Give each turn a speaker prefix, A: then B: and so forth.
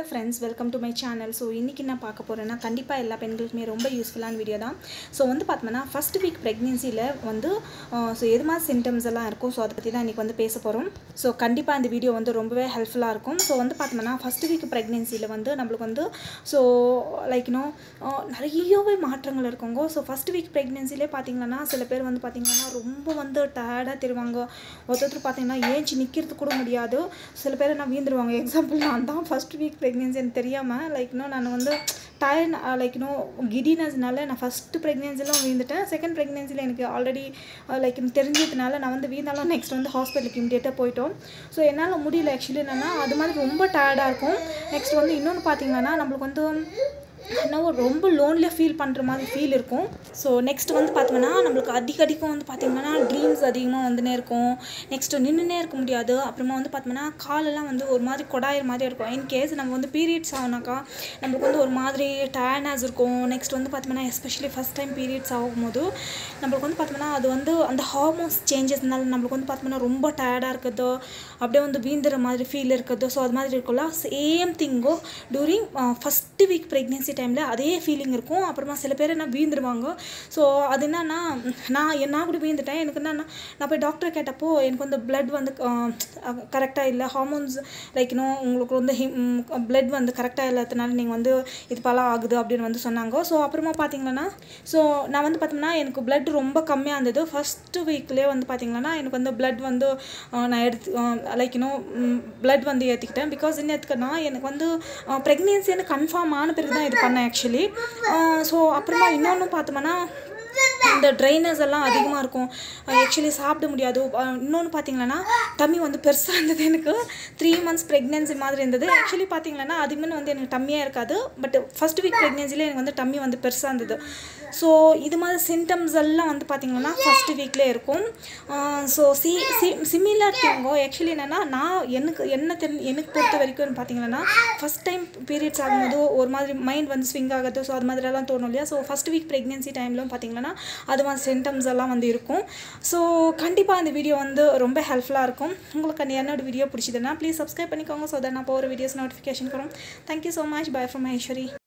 A: friends welcome to my channel so இன்றைக்கி நான் பார்க்க போகிறேன்னா கண்டிப்பாக எல்லா பெண்களுக்குமே ரொம்ப யூஸ்ஃபுல்லான வீடியோ தான் ஸோ வந்து பார்த்தோம்னா ஃபஸ்ட் வீக் ப்ரெக்னென்சியில் வந்து ஸோ எது மாதிரி சிம்டம்ஸ் எல்லாம் இருக்கும் ஸோ அதை பற்றி தான் இன்றைக்கி வந்து பேச போகிறோம் ஸோ கண்டிப்பாக இந்த வீடியோ வந்து ரொம்பவே ஹெல்ப்ஃபுல்லாக இருக்கும் ஸோ வந்து பார்த்தோம்னா ஃபஸ்ட் வீக் ப்ரெக்னென்சியில் வந்து நம்மளுக்கு வந்து ஸோ லைக் நோ நிறையவே மாற்றங்கள் இருக்குங்க ஸோ ஃபஸ்ட் வீக் ப்ரெக்னென்சிலே பார்த்தீங்கன்னா சில பேர் வந்து பார்த்தீங்கன்னா ரொம்ப வந்து டயர்டாக தருவாங்க ஒருத்தர் பார்த்தீங்கன்னா ஏஞ்சி நிற்கிறது கூட முடியாது சில பேர் நான் வீந்துருவாங்க எக்ஸாம்பிள் நான் தான் ஃபஸ்ட் வீக் ப்ரெக்னென்சி எனக்கு தெரியாமல் லைக் இன்னும் நான் வந்து டயர்ட் லைக் இன்னும் கிடினஸ்னால நான் ஃபஸ்ட்டு ப்ரெக்னென்சிலாம் வீந்துட்டேன் செகண்ட் ப்ரெக்னென்சியில் எனக்கு ஆல்ரெடி லைக் தெரிஞ்சதுனால நான் வந்து வீந்தாலும் நெக்ஸ்ட் வந்து ஹாஸ்பிட்டலுக்கு இமிடியேட்டாக போயிட்டோம் ஸோ என்னால் முடியல ஆக்சுவலி என்னென்னா அது மாதிரி ரொம்ப டயர்டாக இருக்கும் நெக்ஸ்ட் வந்து இன்னொன்று பார்த்தீங்கன்னா நம்மளுக்கு வந்து என்னவோ ரொம்ப லோன்லியாக ஃபீல் பண்ணுற மாதிரி ஃபீல் இருக்கும் ஸோ நெக்ஸ்ட் வந்து பார்த்தோம்னா நம்மளுக்கு அதிக அதிகம் வந்து பார்த்திங்கன்னா ட்ரீம்ஸ் அதிகமாக வந்துனே இருக்கும் நெக்ஸ்ட்டு நின்றுனே இருக்க முடியாது அப்புறமா வந்து பார்த்தோம்னா காலெல்லாம் வந்து ஒரு மாதிரி கொடாயிற மாதிரி இருக்கும் இன்கேஸ் நம்ம வந்து பீரியட்ஸ் ஆகுனாக்கா நம்மளுக்கு வந்து ஒரு மாதிரி டயர்னஸ் இருக்கும் நெக்ஸ்ட் வந்து பார்த்தோம்னா எஸ்பெஷலி ஃபஸ்ட் டைம் பீரியட்ஸ் ஆகும்போது நம்மளுக்கு வந்து பார்த்தோம்னா அது வந்து அந்த ஹார்மோன்ஸ் சேஞ்சஸ்னால நம்மளுக்கு வந்து பார்த்தோம்னா ரொம்ப டயர்டாக இருக்கிறதோ அப்படியே வந்து வீந்துற மாதிரி ஃபீல் இருக்கிறதோ ஸோ அது மாதிரி இருக்கும்ல சேம் திங்கோ டூரிங் ஃபஸ்ட்டு வீக் ப்ரெக்னென்சி டைமில் அதே ஃபீலிங் இருக்கும் அப்புறமா சில பேர் என்ன வீந்துருவாங்க ஸோ அது என்னன்னா நான் நான் கூட வீந்துட்டேன் எனக்கு என்னன்னா நான் போய் டாக்டர் கேட்டப்போ எனக்கு வந்து பிளட் வந்து கரெக்டாக இல்லை ஹார்மோன்ஸ் லைக் இன்னும் உங்களுக்கு வந்து பிளட் வந்து கரெக்டாக இல்லாததுனால நீங்கள் வந்து இது பல ஆகுது அப்படின்னு வந்து சொன்னாங்க ஸோ அப்புறமா பார்த்தீங்கன்னா ஸோ நான் வந்து பார்த்தோம்னா எனக்கு பிளட் ரொம்ப கம்மியாக இருந்தது ஃபஸ்ட்டு வீக்லேயே வந்து பார்த்தீங்கன்னா எனக்கு வந்து பிளட் வந்து நான் எடுத்து லைக் இன்னும் பிளட் வந்து ஏற்றிக்கிட்டேன் பிகாஸ் என்ன எதுக்குன்னா எனக்கு வந்து ப்ரெக்னென்சின்னு கன்ஃபார்ம் ஆன பிறகு தான் இது பண்ணேன் ஆக்சுவலி ஸோ அப்புறமா இன்னொன்று பார்த்தோம்னா இந்த ட்ரைனர்ஸ் எல்லாம் அதிகமாக இருக்கும் ஆக்சுவலி சாப்பிட முடியாது இன்னொன்று பார்த்தீங்கன்னா டம்மி வந்து பெருசாக இருந்தது எனக்கு த்ரீ மந்த்ஸ் ப்ரெக்னென்சி மாதிரி இருந்தது ஆக்சுவலி பார்த்தீங்கன்னா அதுமே வந்து எனக்கு டம்மியாக இருக்காது பட் ஃபஸ்ட் வீக் ப்ரெக்னென்சியில் எனக்கு வந்து டம்மி வந்து பெருசாக இருந்தது ஸோ இது மாதிரி சிம்டம்ஸ் எல்லாம் வந்து பார்த்திங்கன்னா ஃபஸ்ட்டு வீக்லேயே இருக்கும் ஸோ சி சி சிமிலர் திங்கோ ஆக்சுவலி என்னென்னா நான் எனக்கு என்ன தெரி எனக்கு பொறுத்த வரைக்கும் பார்த்தீங்கன்னா ஃபஸ்ட் டைம் பீரியட்ஸ் ஆகும்போது ஒரு மாதிரி மைண்ட் வந்து ஸ்விங் ஆகுது ஸோ அது மாதிரிலாம் தோணும் இல்லையா ஸோ ஃபஸ்ட் வீக் ப்ரெக்னென்சி டைம்லும் பார்த்தீங்கன்னா அது மாதிரி சிம்டம்ஸ் எல்லாம் வந்து இருக்கும் ஸோ கண்டிப்பாக இந்த வீடியோ வந்து ரொம்ப ஹெல்ப்ஃபுல்லாக இருக்கும் உங்களுக்கு அந்த என்னோட வீடியோ பிடிச்சதுன்னா ப்ளீஸ் சப்ஸ்கிரைப் பண்ணிக்கோங்க ஸோ தட் நான் போகிற வீடியோஸ் நோட்டிஃபிகேஷன் வரும் thank you so much bye from Maheswari